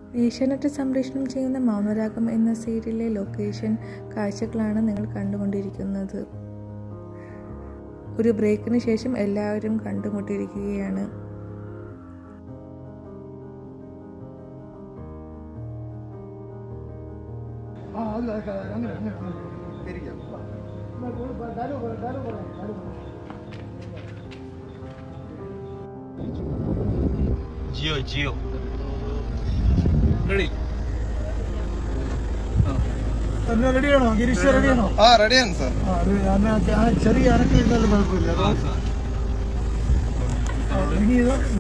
ഏഷ്യാനെറ്റ് സംപ്രേഷണം ചെയ്യുന്ന മൗനരാഗം എന്ന സീരിയലിലെ ലൊക്കേഷൻ കാഴ്ചകളാണ് നിങ്ങൾ കണ്ടുകൊണ്ടിരിക്കുന്നത് ഒരു ബ്രേക്കിന് ശേഷം എല്ലാവരും കണ്ടുമുട്ടിയിരിക്കുകയാണ് ആ അത് അങ്ങനെ അങ്ങനെ ഡയലോഗ് പറയാം ഡയലോഗ് പറയാം ഡയലോഗ് പറയാം ജിയോ ജിയോ റെഡി തന്നെ റെഡിയാണോ ഗിരീഷ് റെഡിയാണോ ആ റെഡിയാണ് സാർ ആ അത് ഞാൻ ആ ചെറിയ അനക്കം ഇരുന്നാലും കുഴപ്പമില്ല ആ, ഇനി ഇത്